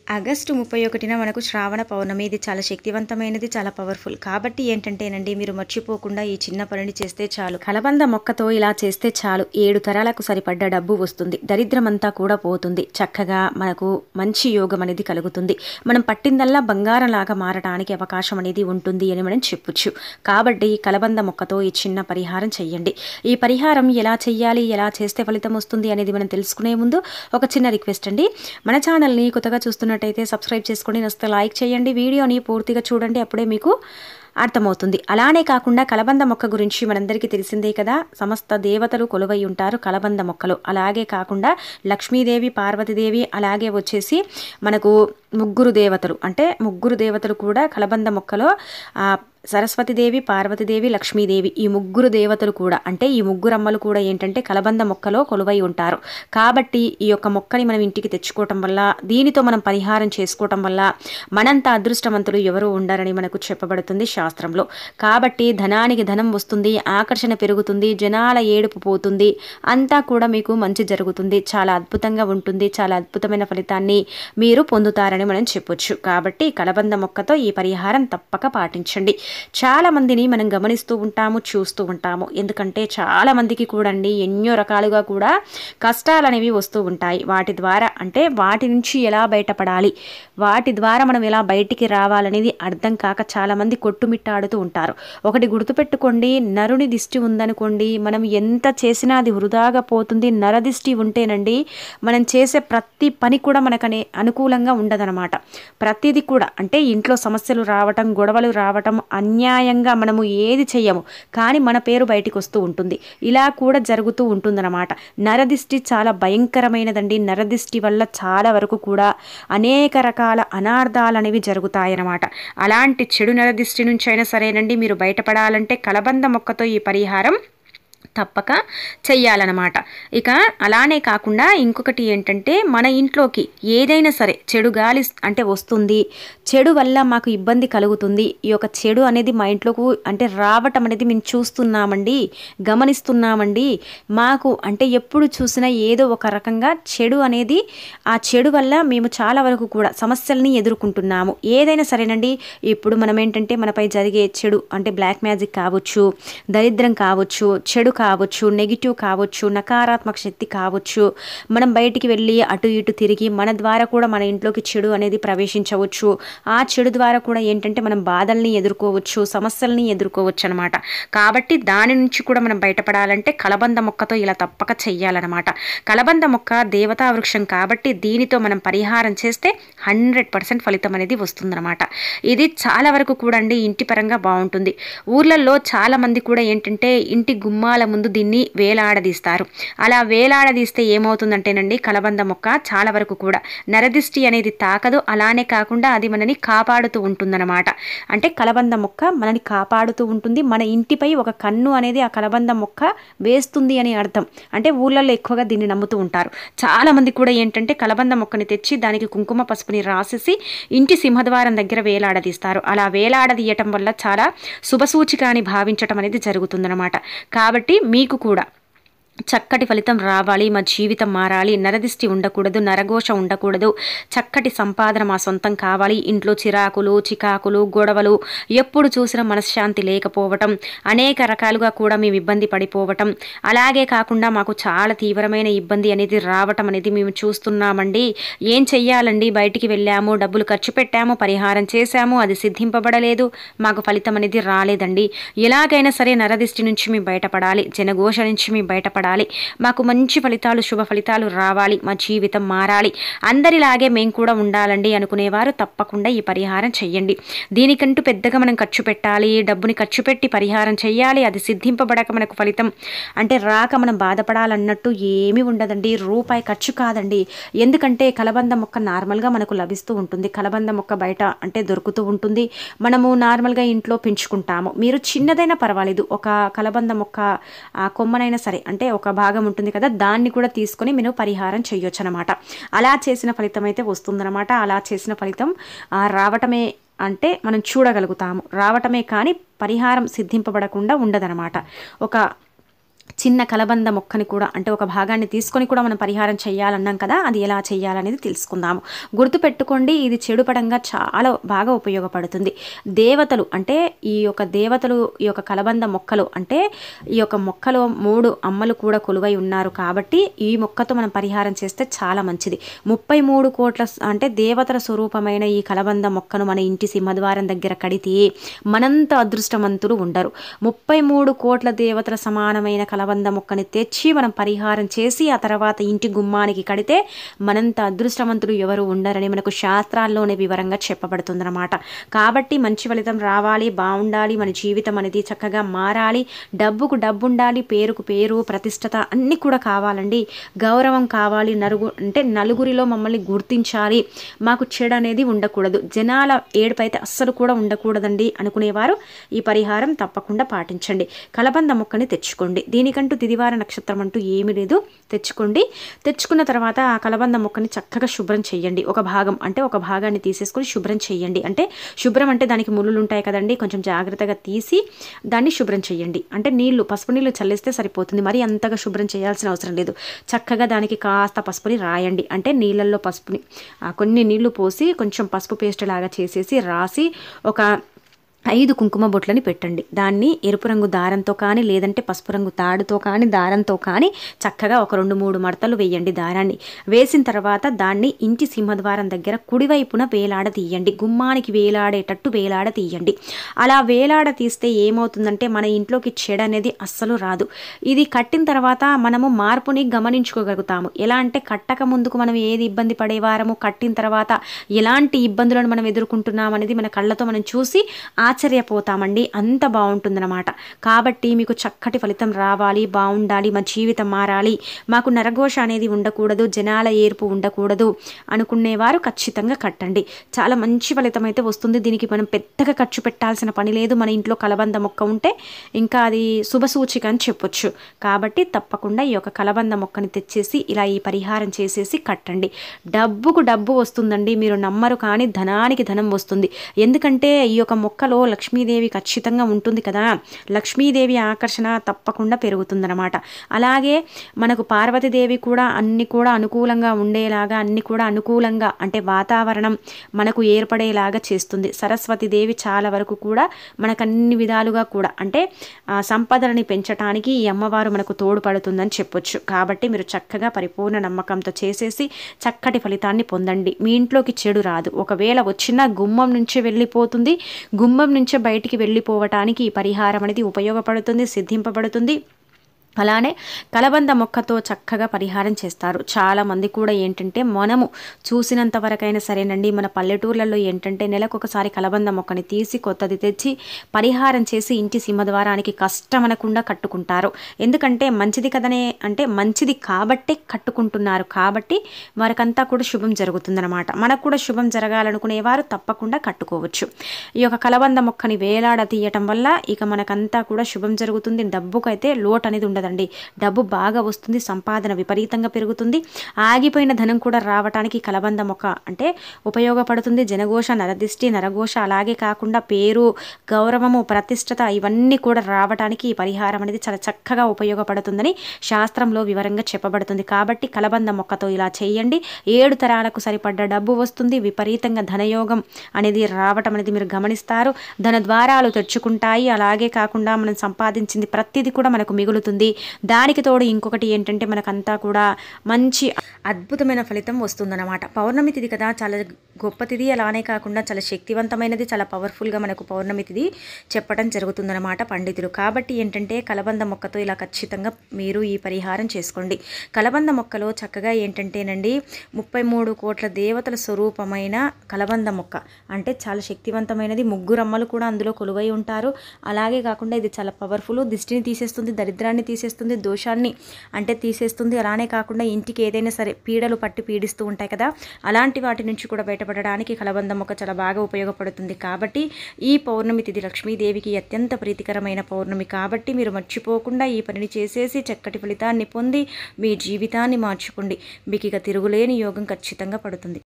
August ముప్పై ఒకటిన మనకు శ్రావణ పౌర్ణమి ఇది చాలా శక్తివంతమైనది చాలా పవర్ఫుల్ కాబట్టి ఏంటంటేనండి మీరు మర్చిపోకుండా ఈ చిన్న పనిని చేస్తే చాలు కలబంద మొక్కతో ఇలా చేస్తే చాలు ఏడు తరాలకు సరిపడ్డ డబ్బు వస్తుంది దరిద్రమంతా కూడా పోతుంది చక్కగా మనకు మంచి యోగం అనేది కలుగుతుంది మనం పట్టిందల్లా బంగారం లాగా మారడానికి అవకాశం అనేది ఉంటుంది అని మనం చెప్పొచ్చు కాబట్టి కలబంద మొక్కతో ఈ చిన్న పరిహారం చెయ్యండి ఈ పరిహారం ఎలా చెయ్యాలి ఎలా చేస్తే ఫలితం వస్తుంది అనేది మనం తెలుసుకునే ముందు ఒక చిన్న రిక్వెస్ట్ అండి మన ఛానల్ని కొత్తగా చూస్తున్నట్టయితే సబ్స్క్రైబ్ చేసుకొని నస్తే లైక్ చేయండి వీడియోని పూర్తిగా చూడండి అప్పుడే మీకు అర్థమవుతుంది అలానే కాకుండా కలబంద మొక్క గురించి మనందరికీ తెలిసిందే కదా సమస్త దేవతలు కొలువై ఉంటారు కలబంద మొక్కలు అలాగే కాకుండా లక్ష్మీదేవి పార్వతీదేవి అలాగే వచ్చేసి మనకు ముగ్గురు దేవతలు అంటే ముగ్గురు దేవతలు కూడా కలబంద మొక్కలో ఆ, సరస్వతిదేవి పార్వతీదేవి లక్ష్మీదేవి ఈ ముగ్గురు దేవతలు కూడా అంటే ఈ ముగ్గురు అమ్మలు కూడా ఏంటంటే కలబంద మొక్కలో కొలువై ఉంటారు కాబట్టి ఈ యొక్క మొక్కని మనం ఇంటికి తెచ్చుకోవటం వల్ల దీనితో మనం పరిహారం చేసుకోవటం వల్ల మనంత అదృష్టవంతులు ఎవరు ఉండరని మనకు చెప్పబడుతుంది శాస్త్రంలో కాబట్టి ధనానికి ధనం వస్తుంది ఆకర్షణ పెరుగుతుంది జనాల ఏడుపు పోతుంది అంతా కూడా మీకు మంచి జరుగుతుంది చాలా అద్భుతంగా ఉంటుంది చాలా అద్భుతమైన ఫలితాన్ని మీరు పొందుతారని మనం చెప్పొచ్చు కాబట్టి కలబంద మొక్కతో ఈ పరిహారం తప్పక పాటించండి చాలా మందిని మనం గమనిస్తూ ఉంటాము చూస్తూ ఉంటాము ఎందుకంటే చాలా మందికి కూడా అండి ఎన్నో రకాలుగా కూడా కష్టాలు అనేవి వస్తూ ఉంటాయి వాటి ద్వారా అంటే వాటి నుంచి ఎలా బయటపడాలి వాటి ద్వారా మనం ఎలా బయటికి రావాలనేది అర్థం కాక చాలా మంది కొట్టుమిట్టాడుతూ ఉంటారు ఒకటి గుర్తుపెట్టుకోండి నరుని దిష్టి ఉందనుకోండి మనం ఎంత చేసినా అది వృధాగా పోతుంది నరదిష్టి ఉంటేనండి మనం చేసే ప్రతి పని కూడా మనకనే అనుకూలంగా ఉండదన్నమాట ప్రతిదీ కూడా అంటే ఇంట్లో సమస్యలు రావటం గొడవలు రావటం అన్యాయంగా మనము ఏది చెయ్యము కానీ మన పేరు బయటికి వస్తూ ఉంటుంది ఇలా కూడా జరుగుతూ ఉంటుందన్నమాట నరదిష్టి చాలా భయంకరమైనదండి నరదిష్టి వల్ల చాలా వరకు కూడా అనేక రకాల అనార్థాలు అనేవి జరుగుతాయన్నమాట అలాంటి చెడు నరదిష్టి నుంచి అయినా సరేనండి మీరు బయటపడాలంటే కలబంద మొక్కతో ఈ పరిహారం తప్పక చెయ్యాలన్నమాట ఇక అలానే కాకుండా ఇంకొకటి ఏంటంటే మన ఇంట్లోకి ఏదైనా సరే చెడు గాలి అంటే వస్తుంది చెడు వల్ల మాకు ఇబ్బంది కలుగుతుంది ఈ యొక్క చెడు అనేది మా ఇంట్లోకి అంటే రావటం అనేది మేము చూస్తున్నామండి గమనిస్తున్నామండి మాకు అంటే ఎప్పుడు చూసినా ఏదో ఒక రకంగా చెడు అనేది ఆ చెడు వల్ల మేము చాలా వరకు కూడా సమస్యల్ని ఎదుర్కొంటున్నాము ఏదైనా సరేనండి ఇప్పుడు మనం ఏంటంటే మనపై జరిగే చెడు అంటే బ్లాక్ మ్యాజిక్ కావచ్చు దరిద్రం కావచ్చు చెడు కావచ్చు నెగిటివ్ కావచ్చు నకారాత్మక శక్తి కావచ్చు మనం బయటికి వెళ్ళి అటు ఇటు తిరిగి మన ద్వారా కూడా మన ఇంట్లోకి చెడు అనేది ప్రవేశించవచ్చు ఆ చెడు ద్వారా కూడా ఏంటంటే మనం బాధల్ని ఎదుర్కోవచ్చు సమస్యల్ని ఎదుర్కోవచ్చు అనమాట కాబట్టి దాని నుంచి కూడా మనం బయటపడాలంటే కలబంద మొక్కతో ఇలా తప్పక చెయ్యాలన్నమాట కలబంద మొక్క దేవతా వృక్షం కాబట్టి దీనితో మనం పరిహారం చేస్తే హండ్రెడ్ పర్సెంట్ ఫలితం అనేది వస్తుందన్నమాట ఇది చాలా వరకు కూడా అండి ఇంటి పరంగా బాగుంటుంది ఊర్లలో చాలా మంది కూడా ఏంటంటే ఇంటి గుమ్మాల ముందు దీన్ని వేలాడదీస్తారు అలా వేలాడదీస్తే ఏమవుతుందంటేనండి కలబంద మొక్క చాలా వరకు కూడా నరదిష్టి అనేది తాకదు అలానే కాకుండా అది మనని కాపాడుతూ ఉంటుందన్నమాట అంటే కలబంద మొక్క మనని కాపాడుతూ ఉంటుంది మన ఇంటిపై ఒక కన్ను అనేది ఆ కలబంద మొక్క వేస్తుంది అని అర్థం అంటే ఊళ్ళల్లో ఎక్కువగా దీన్ని నమ్ముతూ ఉంటారు చాలా మంది కూడా ఏంటంటే కలబంద మొక్కని తెచ్చి దానికి కుంకుమ పసుపుని రాసేసి ఇంటి సింహద్వారం దగ్గర వేలాడదీస్తారు అలా వేలాడదీయటం వల్ల చాలా శుభసూచిక అని భావించటం అనేది జరుగుతుందన్నమాట కాబట్టి మీకు కూడా చక్కటి ఫలితం రావాలి మా జీవితం మారాలి నరదిష్టి ఉండకూడదు నరఘోష ఉండకూడదు చక్కటి సంపాదన మా సొంతం కావాలి ఇంట్లో చిరాకులు చికాకులు గొడవలు ఎప్పుడు చూసినా మనశ్శాంతి లేకపోవటం అనేక రకాలుగా కూడా మేము ఇబ్బంది పడిపోవటం అలాగే కాకుండా మాకు చాలా తీవ్రమైన ఇబ్బంది అనేది రావటం అనేది మేము చూస్తున్నామండి ఏం చెయ్యాలండి బయటికి వెళ్ళాము డబ్బులు ఖర్చు పెట్టాము పరిహారం చేశాము అది సిద్ధింపబడలేదు మాకు ఫలితం అనేది రాలేదండి ఎలాగైనా సరే నరదిష్టి నుంచి మేము బయటపడాలి జనఘోష నుంచి మేము బయటపడాలి మాకు మంచి ఫలితాలు శుభ ఫలితాలు రావాలి మా జీవితం మారాలి అందరిలాగే మేము కూడా ఉండాలండి అనుకునేవారు తప్పకుండా ఈ పరిహారం చెయ్యండి దీనికంటూ పెద్దగా మనం ఖర్చు పెట్టాలి డబ్బుని ఖర్చు పెట్టి పరిహారం చెయ్యాలి అది సిద్ధింపబడక మనకు ఫలితం అంటే రాక మనం బాధపడాలన్నట్టు ఏమీ ఉండదండి రూపాయి ఖర్చు కాదండి ఎందుకంటే కలబంద మొక్క నార్మల్గా మనకు లభిస్తూ ఉంటుంది కలబంద మొక్క బయట అంటే దొరుకుతూ ఉంటుంది మనము నార్మల్గా ఇంట్లో పెంచుకుంటాము మీరు చిన్నదైనా పర్వాలేదు ఒక కలబంద మొక్క ఆ కొమ్మనైనా సరే అంటే ఒక భాగం ఉంటుంది కదా దాన్ని కూడా తీసుకొని మీరు పరిహారం చేయొచ్చు అనమాట అలా చేసిన ఫలితం అయితే వస్తుందన్నమాట అలా చేసిన ఫలితం ఆ, రావటమే అంటే మనం చూడగలుగుతాము రావటమే కానీ పరిహారం సిద్ధింపబడకుండా ఉండదన్నమాట ఒక చిన్న కలబంద మొక్కని కూడా అంటే ఒక భాగాన్ని తీసుకొని కూడా మనం పరిహారం చేయాలన్నాం కదా అది ఎలా చేయాలనేది తెలుసుకుందాము గుర్తుపెట్టుకోండి ఇది చెడు పడంగా చాలా బాగా ఉపయోగపడుతుంది దేవతలు అంటే ఈ యొక్క దేవతలు ఈ యొక్క కలబంద మొక్కలు అంటే ఈ యొక్క మొక్కలో మూడు అమ్మలు కూడా కొలువై ఉన్నారు కాబట్టి ఈ మొక్కతో మనం పరిహారం చేస్తే చాలా మంచిది ముప్పై మూడు కోట్ల స- అంటే దేవతల స్వరూపమైన ఈ కలబంద మొక్కను మన ఇంటి సింహద్వారం దగ్గర కడితే మనంత అదృష్టవంతులు ఉండరు ముప్పై మూడు కోట్ల దేవతల సమానమైన కలబంద మొక్కని తెచ్చి మనం పరిహారం చేసి ఆ తర్వాత ఇంటి గుమ్మానికి కడితే మనంత అదృష్టవంతులు ఎవరు ఉండరని మనకు శాస్త్రాల్లోనే వివరంగా చెప్పబడుతుందన్నమాట కాబట్టి మంచి ఫలితం రావాలి బాగుండాలి మన జీవితం అనేది చక్కగా మారాలి డబ్బుకు డబ్బు ఉండాలి పేరుకు పేరు ప్రతిష్టత అన్నీ కూడా కావాలండి గౌరవం కావాలి నలుగు అంటే నలుగురిలో మమ్మల్ని గుర్తించాలి మాకు చెడు అనేది ఉండకూడదు జనాల ఏడుపు అయితే అస్సలు కూడా ఉండకూడదండి అనుకునేవారు ఈ పరిహారం తప్పకుండా పాటించండి కలబంద మొక్కని తెచ్చుకోండి దీనికంటూ తిదివార నక్షత్రం అంటూ ఏమీ లేదు తెచ్చుకోండి తెచ్చుకున్న తర్వాత ఆ కలబంద మొక్కని చక్కగా శుభ్రం చేయండి ఒక భాగం అంటే ఒక భాగాన్ని తీసేసుకొని శుభ్రం చేయండి అంటే శుభ్రం అంటే దానికి ముళ్ళులు ఉంటాయి కదండి కొంచెం జాగ్రత్తగా తీసి దాన్ని శుభ్రం చేయండి అంటే నీళ్లు పసుపు నీళ్లు చల్లిస్తే సరిపోతుంది మరి అంతగా శుభ్రం చేయాల్సిన అవసరం లేదు చక్కగా దానికి కాస్త పసుపుని రాయండి అంటే నీళ్ళల్లో పసుపుని ఆ, కొన్ని నీళ్లు పోసి కొంచెం పసుపు పేస్ట్ లాగా చేసేసి రాసి ఒక ఐదు కుంకుమ బొట్లని పెట్టండి దాన్ని ఎరుపు రంగు దారంతో కానీ లేదంటే పసుపు రంగు తాడుతో కానీ దారంతో కానీ చక్కగా ఒక రెండు మూడు మడతలు వేయండి దారాన్ని వేసిన తర్వాత దాన్ని ఇంటి సింహద్వారం దగ్గర కుడివైపున వేలాడ తీయండి గుమ్మానికి వేలాడేటట్టు వేలాడ తీయండి అలా వేలాడ తీస్తే ఏమవుతుందంటే మన ఇంట్లోకి చెడు అనేది అస్సలు రాదు ఇది కట్టిన తర్వాత మనము మార్పుని గమనించుకోగలుగుతాము ఎలా అంటే కట్టక ముందుకు మనం ఏది ఇబ్బంది పడేవారము కట్టిన తర్వాత ఎలాంటి ఇబ్బందులను మనం ఎదుర్కొంటున్నాం అనేది మన కళ్ళతో మనం చూసి ఆశ్చర్యపోతామండి అంత బాగుంటుందన్నమాట కాబట్టి మీకు చక్కటి ఫలితం రావాలి బాగుండాలి మా జీవితం మారాలి మాకు నరఘోష అనేది ఉండకూడదు జనాల ఏర్పు ఉండకూడదు అనుకునేవారు ఖచ్చితంగా కట్టండి చాలా మంచి ఫలితం అయితే వస్తుంది దీనికి మనం పెద్దగా ఖర్చు పెట్టాల్సిన పని లేదు మన ఇంట్లో కలబంద మొక్క ఉంటే ఇంకా అది శుభసూచిక అని చెప్పొచ్చు కాబట్టి తప్పకుండా ఈ యొక్క కలబంద మొక్కని తెచ్చేసి ఇలా ఈ పరిహారం చేసేసి కట్టండి డబ్బుకు డబ్బు వస్తుందండి మీరు నమ్మరు కానీ ధనానికి ధనం వస్తుంది ఎందుకంటే ఈ యొక్క మొక్కలో లక్ష్మీదేవి ఖచ్చితంగా ఉంటుంది కదా లక్ష్మీదేవి ఆకర్షణ తప్పకుండా పెరుగుతుందన్నమాట అలాగే మనకు పార్వతీదేవి కూడా అన్ని కూడా అనుకూలంగా ఉండేలాగా అన్ని కూడా అనుకూలంగా అంటే వాతావరణం మనకు ఏర్పడేలాగా చేస్తుంది సరస్వతీదేవి చాలా వరకు కూడా మనకు అన్ని విధాలుగా కూడా అంటే ఆ, సంపదలని పెంచడానికి ఈ అమ్మవారు మనకు తోడ్పడుతుందని చెప్పొచ్చు కాబట్టి మీరు చక్కగా పరిపూర్ణ నమ్మకంతో చేసేసి చక్కటి ఫలితాన్ని పొందండి మీ ఇంట్లోకి చెడు రాదు ఒకవేళ వచ్చినా గుమ్మం నుంచే వెళ్ళిపోతుంది గుమ్మం నుంచే బయటికి వెళ్ళిపోవటానికి ఈ పరిహారం అనేది ఉపయోగపడుతుంది సిద్ధింపబడుతుంది అలానే కలబంద మొక్కతో చక్కగా పరిహారం చేస్తారు చాలా మంది కూడా ఏంటంటే మనము చూసినంత వరకైనా సరేనండి మన పల్లెటూర్లలో ఏంటంటే నెలకు ఒకసారి కలబంద మొక్కని తీసి కొత్తది తెచ్చి పరిహారం చేసి ఇంటి సింహద్వారానికి కష్టమనకుండా కట్టుకుంటారు ఎందుకంటే మంచిది కదనే అంటే మంచిది కాబట్టే కట్టుకుంటున్నారు కాబట్టి వారికంతా కూడా శుభం జరుగుతుందన్నమాట మనకు కూడా శుభం జరగాలనుకునేవారు తప్పకుండా కట్టుకోవచ్చు ఈ యొక్క కలబంద మొక్కని వేలాడ తీయటం వల్ల ఇక మనకంతా కూడా శుభం జరుగుతుంది డబ్బుకైతే లోటు అనేది ఉండదండి డబ్బు బాగా వస్తుంది సంపాదన విపరీతంగా పెరుగుతుంది ఆగిపోయిన ధనం కూడా రావటానికి కలబంద మొక్క అంటే ఉపయోగపడుతుంది జనఘోష నరదిష్టి నరఘోష అలాగే కాకుండా పేరు గౌరవము ప్రతిష్టత ఇవన్నీ కూడా రావటానికి ఈ పరిహారం అనేది చాలా చక్కగా ఉపయోగపడుతుందని శాస్త్రంలో వివరంగా చెప్పబడుతుంది కాబట్టి కలబంద మొక్కతో ఇలా చేయండి ఏడు తరాలకు సరిపడ్డ డబ్బు వస్తుంది విపరీతంగా ధనయోగం అనేది రావటం అనేది మీరు గమనిస్తారు ధన ద్వారాలు తెచ్చుకుంటాయి అలాగే కాకుండా మనం సంపాదించింది ప్రతిదీ కూడా మనకు మిగులుతుంది దానికి తోడు ఇంకొకటి ఏంటంటే మనకంతా కూడా మంచి అద్భుతమైన ఫలితం వస్తుందన్నమాట పౌర్ణమి తిథి కదా చాలా గొప్ప తిథి అలానే కాకుండా చాలా శక్తివంతమైనది చాలా పవర్ఫుల్గా మనకు పౌర్ణమి తిథి చెప్పడం జరుగుతుందన్నమాట పండితులు కాబట్టి ఏంటంటే కలబంద మొక్కతో ఇలా ఖచ్చితంగా మీరు ఈ పరిహారం చేసుకోండి కలబంద మొక్కలో చక్కగా ఏంటంటేనండి ముప్పై మూడు కోట్ల దేవతల స్వరూపమైన కలబంద మొక్క అంటే చాలా శక్తివంతమైనది ముగ్గురు అమ్మలు కూడా అందులో కొలువై ఉంటారు అలాగే కాకుండా ఇది చాలా పవర్ఫుల్ దిష్టిని తీసేస్తుంది దరిద్రాన్ని తీసేస్తుంది దోషాన్ని అంటే తీసేస్తుంది అలానే కాకుండా ఇంటికి ఏదైనా సరే పీడలు పట్టి పీడిస్తూ ఉంటాయి కదా అలాంటి వాటి నుంచి కూడా బయటపడడానికి కలబంద మొక్క చాలా బాగా ఉపయోగపడుతుంది కాబట్టి ఈ పౌర్ణమి తిథి లక్ష్మీదేవికి అత్యంత ప్రీతికరమైన పౌర్ణమి కాబట్టి మీరు మర్చిపోకుండా ఈ పనిని చేసేసి చక్కటి ఫలితాన్ని పొంది మీ జీవితాన్ని మార్చుకోండి మీకు ఇక తిరుగులేని యోగం ఖచ్చితంగా పడుతుంది